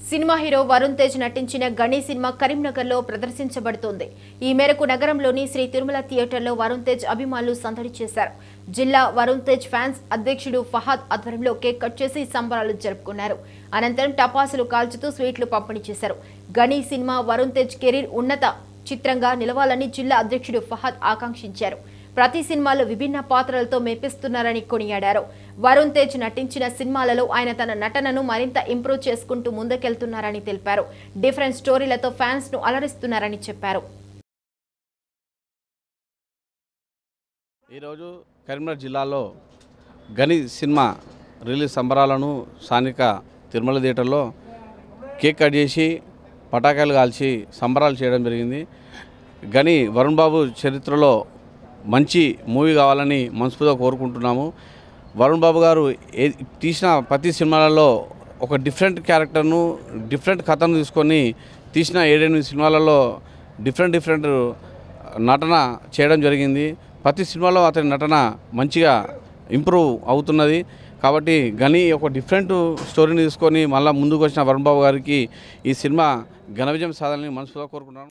cinema hero Varun Tej నటించిన గణి cinema కరీంనగర్లో ప్రదర్శించబడుతోంది ఈ మేరకు నగరంలోని శ్రీ తిరుమల థియేటర్లో వరుణ్ తేజ్ అభిమానులు సందడి చేశారు జిల్లా వరుణ్ తేజ్ ఫ్యాన్స్ అధ్యక్షుడు ఫహాద్ ఆధ్వర్యంలో కేక్ కట్ చేసి సంబరాలు జరుపుకున్నారు అనంతరం టపాసులు కాల్చుతూ స్వీట్లు పంపిణీ చేశారు గణి సినిమా వరుణ్ తేజ్ కెరీర్ ఉన్నత చిత్రంగా నిలవాలని జిల్లా అధ్యక్షుడు ఫహాద్ ఆకాంక్షించారు ప్రతి సినిమాలో విభిన్న పాత్రలతో మెప్పిస్తున్నారని కొనియాడారు వరుణ్ తేజ్ నటించిన సినిమాలలో ఆయన తన నటనను మరింత ఇంప్రూవ్ చేసుకుంటూ ముందుకెళ్తున్నారని తెలిపారు డిఫరెంట్ స్టోరీలతో ఫ్యాన్స్ ను అలరిస్తున్నారని చెప్పారు ఈరోజు కరీంనగర్ జిల్లాలో గని సినిమా రిలీజ్ సంబరాలను స్థానిక తిరుమల థియేటర్లో కేక్ కట్ చేసి పటాకాయలు కాల్చి సంబరాలు చేయడం జరిగింది గని వరుణ్ బాబు చరిత్రలో మంచి మూవీ కావాలని మనస్ఫూర్తిగా కోరుకుంటున్నాము వరుణ్ బాబు గారు ఏ తీసిన ప్రతి సినిమాలలో ఒక డిఫరెంట్ క్యారెక్టర్ను డిఫరెంట్ కథను తీసుకొని తీసిన ఏడెనిమిది సినిమాలలో డిఫరెంట్ డిఫరెంట్ నటన చేయడం జరిగింది ప్రతి సినిమాలో అతని నటన మంచిగా ఇంప్రూవ్ అవుతున్నది కాబట్టి గని ఒక డిఫరెంట్ స్టోరీని తీసుకొని మళ్ళీ ముందుకు వచ్చిన వరుణ్ బాబు గారికి ఈ సినిమా ఘన విజయం సాధాలని మనసులో కోరుకుంటున్నాను